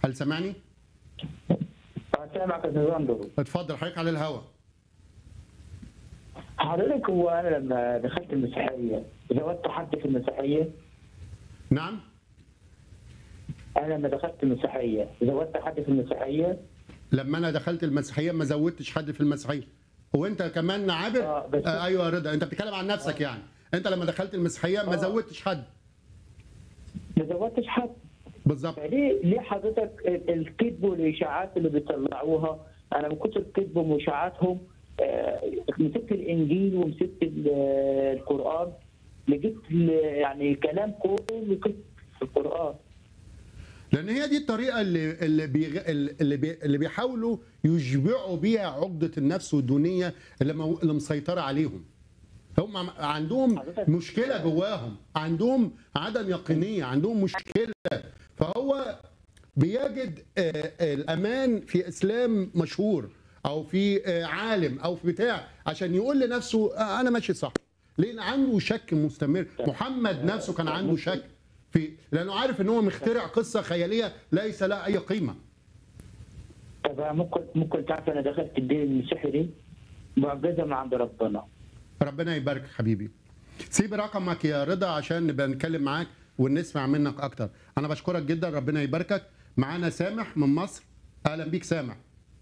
هل سامعني؟ سامعك يا استاذ اندرو اتفضل حضرتك على الهوا حضرتك هو انا لما دخلت المسيحيه زودت حد في المسيحيه نعم انا لما دخلت المسيحيه زودت حد في المسيحيه لما انا دخلت المسيحيه ما زودتش حد في المسيحيه وانت كمان عابر آه، بس- آه ايوه يا رضا انت بتتكلم عن نفسك يعني انت لما دخلت المسيحيه ما آه. زودتش حد ما زودتش حد بالظبط ليه ليه حضرتك ال- الكذب والاشاعات اللي بيطلعوها انا من كتر كذبهم واشاعاتهم آه، مسكت الانجيل ومسكت ال- القران لقيت ال- يعني كلام كله كذب في القران لان هي دي الطريقه اللي اللي بيغ... اللي بي... اللي بيحاولوا يشبعوا بيها عقده النفس والدونيه اللي, مو... اللي مسيطره عليهم هم عم- عندهم حضرتك- مشكله جواهم عندهم عدم يقينيه عندهم مشكله فهو بيجد آه، آه، الامان في اسلام مشهور او في آه، عالم او في بتاع عشان يقول لنفسه آه، انا ماشي صح لان عنده شك مستمر محمد نفسه كان عنده شك في لانه عارف ان هو مخترع قصه خياليه ليس لها اي قيمه طب ممكن ممكن تعرف انا دخلت الدين المسيحي دي معجزه من عند ربنا ربنا يبارك حبيبي سيب رقمك يا رضا عشان نبقى نتكلم معاك ونسمع منك اكتر انا بشكرك جدا ربنا يباركك معانا سامح من مصر اهلا بيك سامح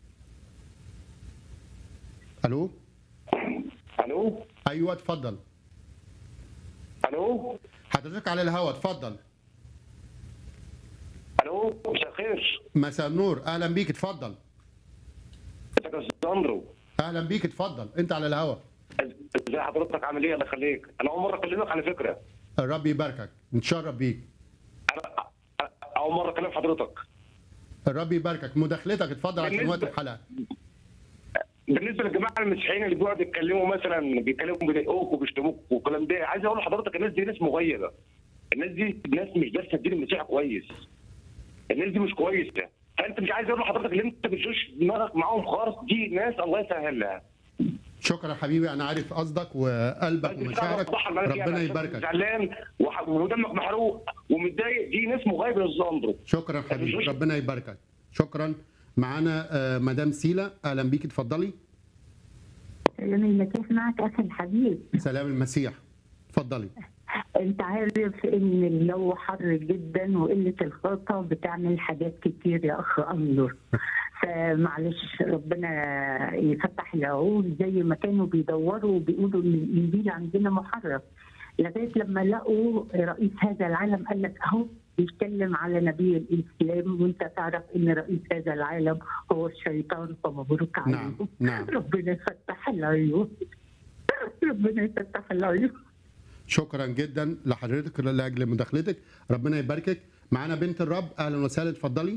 الو الو ايوه اتفضل الو حضرتك على الهوا اتفضل الو مساء الخير مساء النور اهلا بيك اتفضل ازيك يا استاذ اندرو اهلا بيك اتفضل انت على الهوا ازي حضرتك عامل ايه الله يخليك انا اول مره اكلمك على فكره الرب يباركك نتشرف بيك انا اول مره اكلم حضرتك الرب يباركك مداخلتك اتفضل عشان بالنسبة- وقت الحلقه بالنسبه للجماعه المسيحيين اللي بيقعدوا يتكلموا مثلا بيتكلموا بيضايقوك وبيشتموك والكلام ده عايز اقول لحضرتك الناس دي ناس مغيبه الناس دي ناس مش دارسه الدين المسيحي كويس الناس دي مش كويسه فانت مش عايز اقول لحضرتك ان انت بتشوش دماغك معاهم خالص دي ناس الله يسهل لها شكرا حبيبي انا عارف قصدك وقلبك ومشاعرك ربنا يباركك زعلان وح- ودمك محروق ومتضايق دي ناس مغيبه يا استاذ اندرو شكرا حبيبي ربنا يباركك شكرا معانا آه، مدام سيلا اهلا بيك اتفضلي سلام المسيح معك اخي الحبيب سلام المسيح اتفضلي انت عارف ان الجو حر جدا وقله الخطه بتعمل حاجات كتير يا اخ انور فمعلش ربنا يفتح العقول زي ما كانوا بيدوروا وبيقولوا ان الانجيل عندنا محرف لغايه لما لقوا رئيس هذا العالم قال لك اهو بيتكلم على نبي الاسلام وانت تعرف ان رئيس هذا العالم هو الشيطان فمبروك عليه نعم نعم ربنا يفتح العيون ربنا يفتح العيون شكرا جدا لحضرتك لاجل مداخلتك ربنا يباركك معانا بنت الرب اهلا وسهلا اتفضلي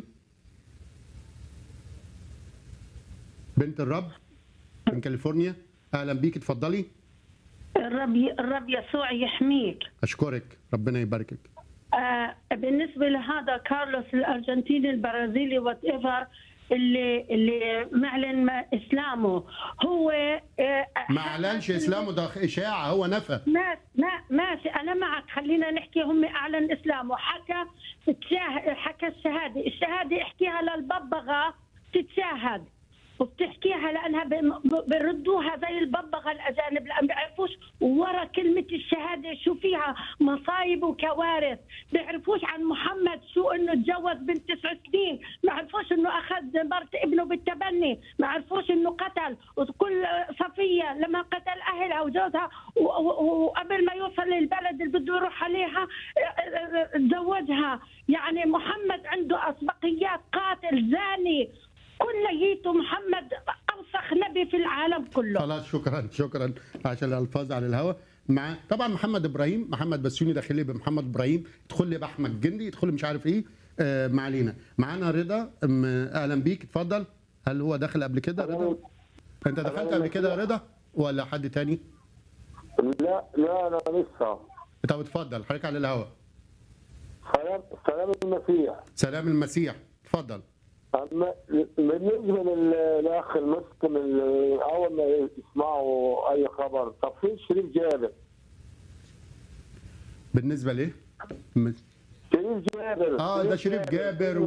بنت الرب من كاليفورنيا اهلا بيك اتفضلي الرب الرب يسوع يحميك اشكرك ربنا يباركك آه بالنسبه لهذا كارلوس الارجنتيني البرازيلي وات ايفر اللي اللي معلن ما اسلامه هو آه ما اعلنش اسلامه ده اشاعه هو نفى ما ما ماشي انا معك خلينا نحكي هم اعلن اسلامه حكى تشاه- حكى الشهاده الشهاده احكيها للببغاء تتشاهد وبتحكيها لانها بم- بردوها زي الببغاء الاجانب اللي ما بيعرفوش ورا كلمه الشهاده شو فيها مصايب وكوارث بيعرفوش عن محمد شو انه تجوز بنت تسع سنين ما عرفوش انه اخذ مرت ابنه بالتبني ما عرفوش انه قتل وكل صفيه لما قتل اهلها وجوزها و- و- وقبل ما يوصل للبلد اللي بده يروح عليها تزوجها يعني محمد عنده اسبقيات قاتل زاني كليته محمد اوسخ نبي في العالم كله خلاص شكرا شكرا عشان الالفاظ على الهواء مع طبعا محمد ابراهيم محمد بسيوني داخل لي بمحمد ابراهيم يدخل لي باحمد جندي يدخل لي مش عارف ايه آه ما علينا معانا رضا أم، اهلا بيك اتفضل هل هو دخل قبل كده رضا انت دخلت قبل كده يا رضا ولا حد تاني لا لا انا لسه طب اتفضل حضرتك على الهواء سلام سلام المسيح سلام المسيح اتفضل اما بالنسبه لل- للاخ المسلم اللي اول ما يسمعوا اي خبر طب فين شريف جابر؟ بالنسبه ليه شريف جابر اه ده شريف جابر